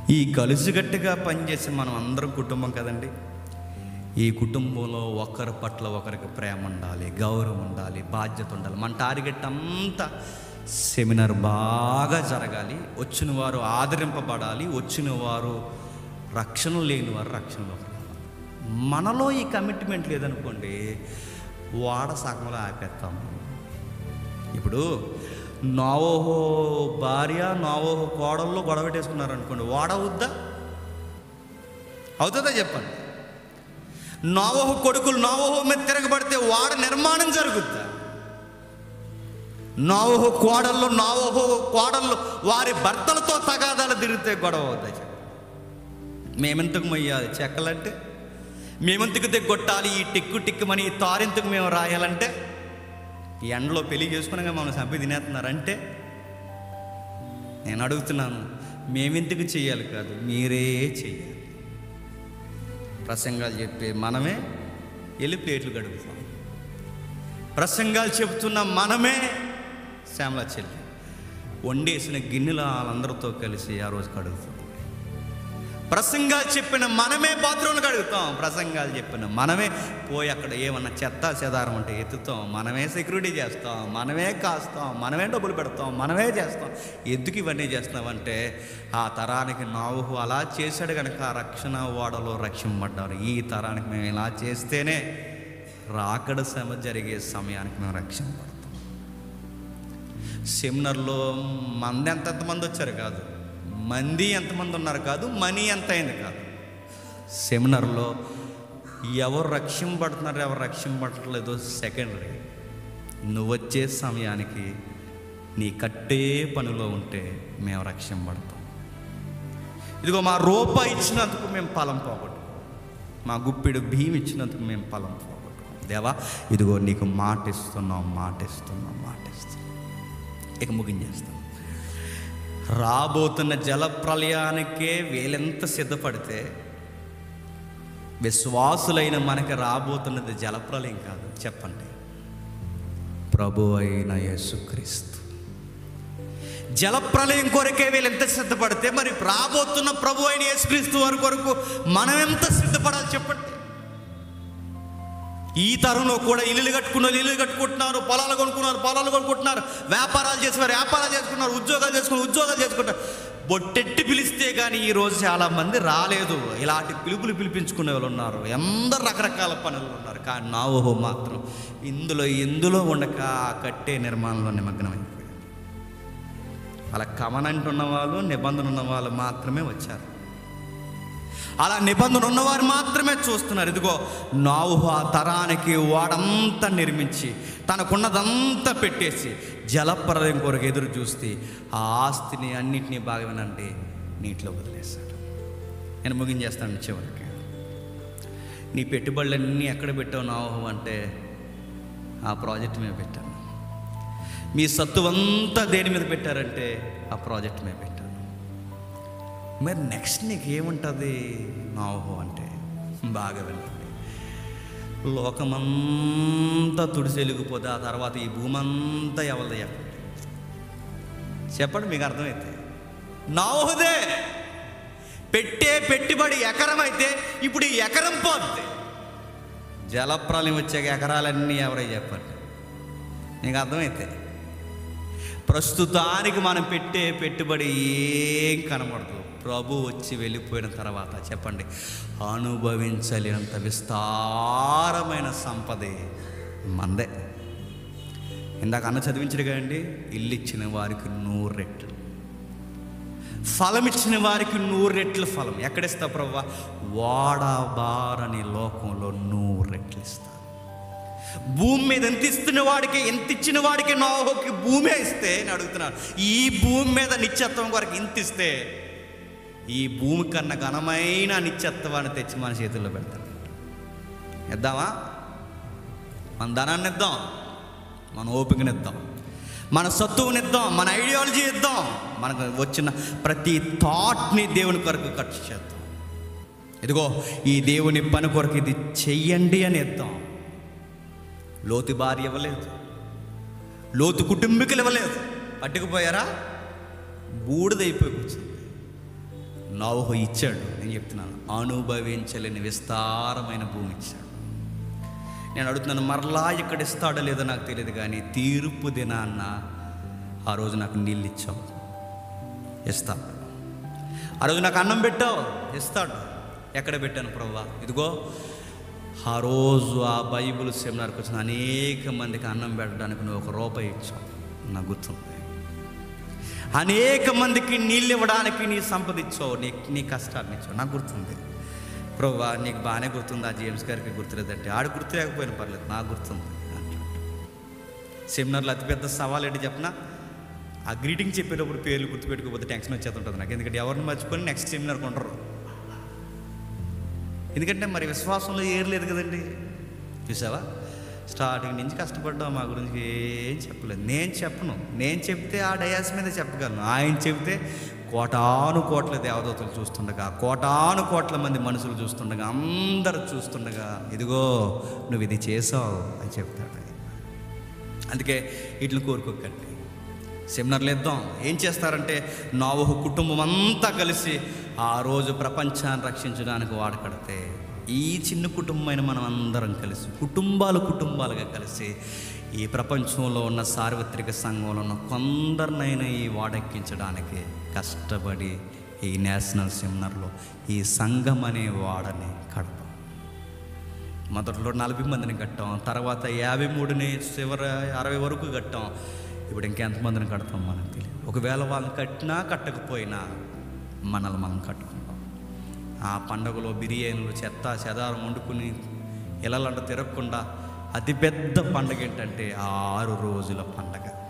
ఈ కలిసికట్టుగా పనిచేసే మనం అందరం కుటుంబం కదండి ఈ కుటుంబంలో ఒకరి పట్ల ఒకరికి ప్రేమ ఉండాలి గౌరవం ఉండాలి బాధ్యత ఉండాలి మన టార్గెట్ అంతా సెమినార్ బాగా జరగాలి వచ్చిన వారు ఆదరింపబడాలి వచ్చిన వారు రక్షణ లేని వారు రక్షణలోకి రావాలి మనలో ఈ కమిట్మెంట్ లేదనుకోండి వాడ సగంలో ఆపేస్తాం ఇప్పుడు నోవోహో భార్య నోవోహో కోడల్లో గొడవ పెట్టేసుకున్నారు అనుకోండి వాడ అవుద్దా అవుతుందా చెప్పండి నోవోహో కొడుకులు నోవోహో మీద తిరగబడితే వాడ నిర్మాణం జరుగుద్దా నోవోహో కోడల్లో నోవోహో కోడళ్ళు వారి భర్తలతో తగాదాలు తిరిగితే గొడవ అవుతాయి చెప్పండి మేమెంతకు మొయ్యాలి చెక్కలంటే మేమెంతకు దిగ్గొట్టాలి ఈ టిక్కు టిక్కుమని ఈ తారింతకు మేము రాయాలంటే ఈ ఎండలో పెళ్లి చేసుకునగా మమ్మల్ని చంపి తినేస్తున్నారంటే నేను అడుగుతున్నాను మేమెందుకు చెయ్యాలి కాదు మీరే చెయ్యాలి ప్రసంగాలు చెప్పే మనమే వెళ్ళి ప్లేట్లు గడుపుతాం ప్రసంగాలు చెబుతున్న మనమే శ్యామల చెల్లి వండేసిన గిన్నెలు వాళ్ళందరితో కలిసి ఆ రోజు కడుగుతాం ప్రసంగాలు చెప్పిన మనమే బాత్రూమ్లు కడుగుతాం ప్రసంగాలు చెప్పిన మనమే పోయి అక్కడ ఏమన్నా చెత్త చెదారం ఉంటే ఎత్తుతాం మనమే సెక్యూరిటీ చేస్తాం మనమే కాస్తాం మనమే డబ్బులు పెడతాం మనమే చేస్తాం ఎందుకు ఇవన్నీ చేస్తామంటే ఆ తరానికి నావుహు అలా చేశాడు కనుక ఆ రక్షణ వాడలో రక్షింపడ్డారు ఈ తరానికి మేము ఇలా చేస్తేనే రాకడ శ్రమ జరిగే సమయానికి మేము రక్షింపడతాం సెమినార్లో మంది ఎంత ఎంతమంది వచ్చారు కాదు మంది ఎంతమంది ఉన్నారు కాదు మనీ ఎంత అయింది కాదు సెమినార్లో ఎవరు రక్షింపడుతున్నారు ఎవరు రక్షింపడట్లేదో సెకండరీ నువ్వు వచ్చే సమయానికి నీ కట్టే పనిలో ఉంటే మేము రక్షింపడతాం ఇదిగో మా రూపాయి ఇచ్చినందుకు మేము ఫలం పోగొట్టుకోం మా గుప్పిడు భీమి ఇచ్చినందుకు మేము ఫలం పోగొట్టుకోం దేవా ఇదిగో నీకు మాట ఇస్తున్నాం మాట ఇస్తున్నాం మాట ఇస్తున్నాం ఇక ముగించేస్తాం రాబోతున్న జల ప్రళయానికే వీలెంత సిద్ధపడితే విశ్వాసులైన మనకి రాబోతున్నది జల ప్రళయం కాదు చెప్పండి ప్రభు అయిన యేసుక్రీస్తు జల ప్రళయం కొరకే వీళ్ళు ఎంత సిద్ధపడితే మరి రాబోతున్న ప్రభు అయిన యేసుక్రీస్తు వారి కొరకు మనం ఎంత సిద్ధపడాలి చెప్పండి ఈ తరంలో కూడా ఇల్లు కట్టుకున్నారు ఇల్లు కట్టుకుంటున్నారు పొలాలు కొనుక్కున్నారు పొలాలు కొనుక్కుంటున్నారు వ్యాపారాలు చేసేవారు వ్యాపారాలు చేసుకున్నారు ఉద్యోగాలు చేసుకున్నారు ఉద్యోగాలు చేసుకుంటారు బొట్టెట్టి పిలిస్తే కానీ ఈరోజు చాలా మంది రాలేదు ఇలాంటి పిలుపులు పిలిపించుకునే వాళ్ళు ఉన్నారు ఎందరు రకరకాల పనులు ఉన్నారు కానీ నా ఊహో మాత్రం ఇందులో ఎందులో ఉండక ఆ కట్టే నిర్మాణంలో నిమగ్నమైపోయారు అలా కమనంట్ ఉన్నవాళ్ళు నిబంధన ఉన్న వాళ్ళు మాత్రమే వచ్చారు అలా నిబంధన ఉన్నవారు మాత్రమే చూస్తున్నారు ఇదిగో నావుహు ఆ తరానికి వాడంతా నిర్మించి తనకున్నదంతా పెట్టేసి జలప్రలయం కొరకు ఎదురు చూస్తే ఆ ఆస్తిని అన్నిటినీ బాగా వినండి నీటిలో వదిలేశాడు నేను ముగించేస్తాను చివరికి నీ పెట్టుబడులన్నీ ఎక్కడ పెట్టావు నావుహు అంటే ఆ ప్రాజెక్ట్ మీద పెట్టాను మీ సత్తువంతా దేని మీద పెట్టారంటే ఆ ప్రాజెక్ట్ మీద పెట్టాను మరి నెక్స్ట్ నీకు ఏముంటుంది నాహో అంటే బాగా వినండి లోకమంతా తుడిసెలిగిపోతే ఆ తర్వాత ఈ భూమి అంతా ఎవరిది చెప్పండి చెప్పండి మీకు అర్థమైతే నాహోదే పెట్టే పెట్టుబడి ఎకరం అయితే ఇప్పుడు ఈ ఎకరం పోద్ది జలప్రాలయం వచ్చాక ఎకరాలన్నీ ఎవరై చెప్పండి నీకు అర్థమైతే ప్రస్తుతానికి మనం పెట్టే పెట్టుబడి ఏం కనబడదు ప్రభు వచ్చి వెళ్ళిపోయిన తర్వాత చెప్పండి అనుభవించలేనంత విస్తారమైన సంపదే మందే ఇందాక అన్న చదివించడు కదండి ఇల్లు ఇచ్చిన వారికి నూరు రెట్లు ఫలం ఇచ్చిన వారికి నూరు రెట్ల ఫలం ఎక్కడిస్తా ప్రభు వాడబారని లోకంలో నూరు రెట్లు ఇస్తా భూమి మీద ఎంత ఇస్తున్న వాడికి ఎంత ఇచ్చిన వాడికి నోహోకి భూమే ఇస్తే నేను అడుగుతున్నాను ఈ భూమి మీద నిత్యత్వం కొరకు ఇంత ఇస్తే ఈ భూమి కన్నా ఘనమైన నిత్యత్వాన్ని తెచ్చి మన చేతుల్లో పెడతాడు ఇద్దామా మన ధనాన్ని ఇద్దాం మన ఓపికని ఇద్దాం మన సత్తువుని ఇద్దాం మన ఐడియాలజీ ఇద్దాం మనకు వచ్చిన ప్రతి థాట్ని దేవుని కొరకు ఖర్చు చేద్దాం ఇదిగో ఈ దేవుని పని కొరకు ఇది చెయ్యండి అని ఇద్దాం లోతు భార్య ఇవ్వలేదు లోతు కుటుంబీకులు ఇవ్వలేదు పట్టుకుపోయారా బూడిదైపోయి కూర్చుంది నోవహు ఇచ్చాడు నేను చెప్తున్నాను అనుభవించలేని విస్తారమైన భూమి ఇచ్చాడు నేను అడుగుతున్నాను మరలా ఇక్కడ ఇస్తాడో లేదో నాకు తెలియదు కానీ తీర్పు దినాన్న ఆ రోజు నాకు నీళ్ళు ఇచ్చావు ఇస్తాడు ఆ రోజు నాకు అన్నం పెట్టావు ఇస్తాడు ఎక్కడ పెట్టాను ప్రవ్వా ఇదిగో ఆ రోజు ఆ బైబిల్ సెమినార్కి వచ్చిన అనేక మందికి అన్నం పెట్టడానికి నువ్వు ఒక రూపాయి ఇచ్చావు నాకు గుర్తుంది అనేక మందికి నీళ్ళు ఇవ్వడానికి నీ సంపద ఇచ్చావు నీ నీ కష్టాన్ని ఇచ్చావు నాకు గుర్తుంది ప్రవ్వా నీకు బాగానే గుర్తుంది ఆ జేమ్స్ గారికి గుర్తులేదంటే ఆడు గుర్తు లేకపోయినా పర్లేదు నాకు గుర్తుంది అంటాడు సెమినార్లో అతిపెద్ద సవాల్ ఏంటి చెప్పనా ఆ గ్రీటింగ్ చెప్పేటప్పుడు పేర్లు గుర్తుపెట్టుకోకపోతే టెన్షన్ వచ్చేస్తుంటుంది నాకు ఎందుకంటే ఎవరిని మర్చిపోయి నెక్స్ట్ సెమినార్ కొంటారు ఎందుకంటే మరి విశ్వాసంలో ఏరలేదు కదండి చూసావా స్టార్టింగ్ నుంచి కష్టపడ్డావు మా గురించి ఏం చెప్పలేదు నేను చెప్పను నేను చెప్తే ఆ డయాస్ మీద చెప్పగలను ఆయన చెబితే కోటాను కోట్ల దేవదూతలు చూస్తుండగా కోటాను కోట్ల మంది మనుషులు చూస్తుండగా అందరు చూస్తుండగా ఇదిగో నువ్వు ఇది చేసావు అని చెప్తాడు ఆయన. అందుకే వీటిని కోరుకోకండి సెమినార్లు ఇద్దాం ఏం చేస్తారంటే నోవహు కుటుంబం అంతా కలిసి ఆ రోజు ప్రపంచాన్ని రక్షించడానికి వాడకడితే ఈ చిన్న కుటుంబమైన మనం అందరం కలిసి కుటుంబాలు కుటుంబాలుగా కలిసి ఈ ప్రపంచంలో ఉన్న సార్వత్రిక సంఘంలో ఉన్న కొందరినైనా ఈ వాడెక్కించడానికి కష్టపడి ఈ నేషనల్ సెమినార్లో ఈ సంఘం అనే వాడని కడతాం మొదట్లో నలభై మందిని కట్టాం తర్వాత యాభై మూడుని చివరి అరవై వరకు కట్టాం ఇప్పుడు ఇంకెంతమందిని కడతాం మనకు తెలియదు ఒకవేళ వాళ్ళని కట్టినా కట్టకపోయినా మనల్ని మనం కట్టుకుంటాం ఆ పండగలో బిర్యానీలు చెత్త చెదారం వండుకుని ఇళ్ళంట తిరగకుండా అతిపెద్ద పండగ ఏంటంటే ఆ ఆరు రోజుల పండగ